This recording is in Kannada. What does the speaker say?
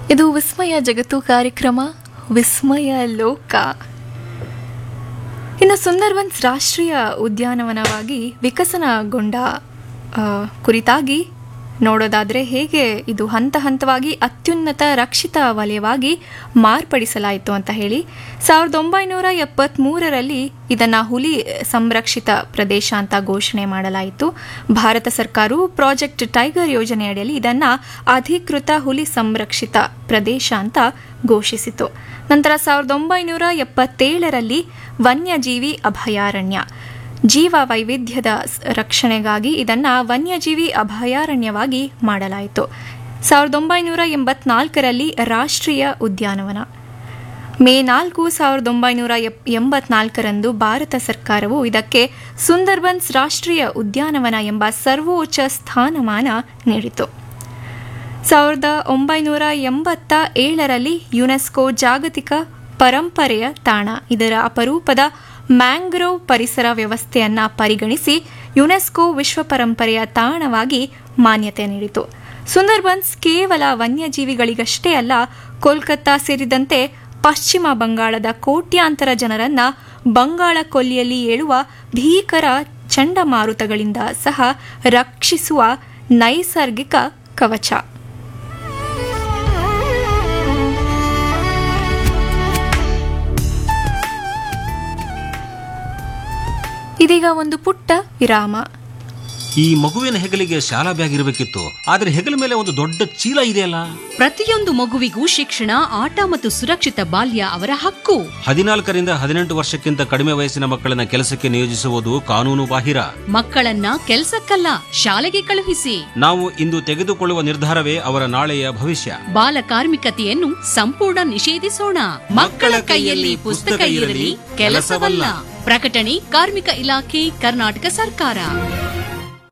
ಇದು ವಿಸ್ಮಯ ಜಗತ್ತು ಕಾರ್ಯಕ್ರಮ ವಿಸ್ಮಯ ಲೋಕ ಇನ್ನು ಸುಂದರ್ಬನ್ಸ್ ರಾಷ್ಟ್ರೀಯ ಉದ್ಯಾನವನವಾಗಿ ವಿಕಸನಗೊಂಡ ಆ, ಕುರಿತಾಗಿ ನೋಡೋದಾದರೆ ಹೇಗೆ ಇದು ಹಂತ ಹಂತವಾಗಿ ಅತ್ಯುನ್ನತ ರಕ್ಷಿತ ವಲಯವಾಗಿ ಮಾರ್ಪಡಿಸಲಾಯಿತು ಅಂತ ಹೇಳಿ ಸಾವಿರದ ಒಂಬೈನೂರ ಎಪ್ಪತ್ತ್ಮೂರರಲ್ಲಿ ಇದನ್ನು ಹುಲಿ ಸಂರಕ್ಷಿತ ಪ್ರದೇಶ ಅಂತ ಘೋಷಣೆ ಮಾಡಲಾಯಿತು ಭಾರತ ಸರ್ಕಾರವು ಪ್ರಾಜೆಕ್ಟ್ ಟೈಗರ್ ಯೋಜನೆಯಡಿಯಲ್ಲಿ ಇದನ್ನು ಅಧಿಕೃತ ಹುಲಿ ಸಂರಕ್ಷಿತ ಪ್ರದೇಶ ಅಂತ ಘೋಷಿಸಿತು ನಂತರ ಸಾವಿರದ ಒಂಬೈನೂರ ಎಪ್ಪತ್ತೇಳರಲ್ಲಿ ವನ್ಯಜೀವಿ ಅಭಯಾರಣ್ಯ ಜೀವ ವೈವಿಧ್ಯದ ಸ್- ರಕ್ಷಣೆಗಾಗಿ ಇದನ್ನು ವನ್ಯಜೀವಿ ಅಭಯಾರಣ್ಯವಾಗಿ ಮಾಡಲಾಯಿತು ಸಾವಿರದ ಒಂಬೈನೂರ ಎಂಬತ್ನಾಲ್ಕರಲ್ಲಿ ರಾಷ್ಟ್ರೀಯ ಉದ್ಯಾನವನ ಮೇ ನಾಲ್ಕು ಸಾವಿರದ ಒಂಬೈನೂರ ಎಪ್ ಎಂಬತ್ನಾಲ್ಕರಂದು ಭಾರತ ಸರ್ಕಾರವು ಇದಕ್ಕೆ ಸುಂದರ್ಬನ್ಸ್ ರಾಷ್ಟ್ರೀಯ ಉದ್ಯಾನವನ ಎಂಬ ಸರ್ವೋಚ್ಚ ಸ್ಥಾನಮಾನ ನೀಡಿತು ಸಾವಿರದ ಒಂಬೈನೂರ ಎಂಬತ್ತ ಏಳರಲ್ಲಿ ಯುನೆಸ್ಕೋ ಜಾಗತಿಕ ಪರಂಪರೆಯ ತಾಣ ಇದರ ಅಪರೂಪದ ಮ್ಯಾಂಗ್ರೋವ್ ಪರಿಸರ ವ್ಯವಸ್ಥೆಯನ್ನ ಪರಿಗಣಿಸಿ ಯುನೆಸ್ಕೋ ವಿಶ್ವ ಪರಂಪರೆಯ ತಾಣವಾಗಿ ಮಾನ್ಯತೆ ನೀಡಿತು ಸುಂದರ್ಬನ್ಸ್ ಕೇವಲ ವನ್ಯಜೀವಿಗಳಿಗಷ್ಟೇ ಅಲ್ಲ ಕೋಲ್ಕತ್ತಾ ಸೇರಿದಂತೆ ಪಶ್ಚಿಮ ಬಂಗಾಳದ ಕೋಟ್ಯಾಂತರ ಜನರನ್ನ ಬಂಗಾಳ ಕೊಲ್ಲಿಯಲ್ಲಿ ಏಳುವ ಭೀಕರ ಚಂಡಮಾರುತಗಳಿಂದ ಸಹ ರಕ್ಷಿಸುವ ನೈಸರ್ಗಿಕ ಕವಚ ಇದೀಗ ಒಂದು ಪುಟ್ಟ ವಿರಾಮ ಈ ಮಗುವಿನ ಹೆಗಲಿಗೆ ಶಾಲಾ ಬ್ಯಾಗ್ ಇರಬೇಕಿತ್ತು ಆದ್ರೆ ಹೆಗಲ ಮೇಲೆ ಒಂದು ದೊಡ್ಡ ಚೀಲ ಇದೆಯಲ್ಲ ಪ್ರತಿಯೊಂದು ಮಗುವಿಗೂ ಶಿಕ್ಷಣ ಆಟ ಮತ್ತು ಸುರಕ್ಷಿತ ಬಾಲ್ಯ ಅವರ ಹಕ್ಕು ಹದಿನಾಲ್ಕರಿಂದ ಹದಿನೆಂಟು ವರ್ಷಕ್ಕಿಂತ ಕಡಿಮೆ ವಯಸ್ಸಿನ ಮಕ್ಕಳನ್ನ ಕೆಲಸಕ್ಕೆ ನಿಯೋಜಿಸುವುದು ಕಾನೂನು ಬಾಹಿರ ಮಕ್ಕಳನ್ನ ಕೆಲ್ಸಕ್ಕಲ್ಲ ಶಾಲೆಗೆ ಕಳುಹಿಸಿ ನಾವು ಇಂದು ತೆಗೆದುಕೊಳ್ಳುವ ನಿರ್ಧಾರವೇ ಅವರ ನಾಳೆಯ ಭವಿಷ್ಯ ಬಾಲ ಕಾರ್ಮಿಕತೆಯನ್ನು ಸಂಪೂರ್ಣ ನಿಷೇಧಿಸೋಣ ಮಕ್ಕಳ ಕೈಯಲ್ಲಿ ಪುಸ್ತಕ ಇರಲಿ ಕೆಲಸವಲ್ಲ ಪ್ರಕಟಣೆ ಕಾರ್ಮಿಕ ಇಲಾಖೆ ಕರ್ನಾಟಕ ಸರ್ಕಾರ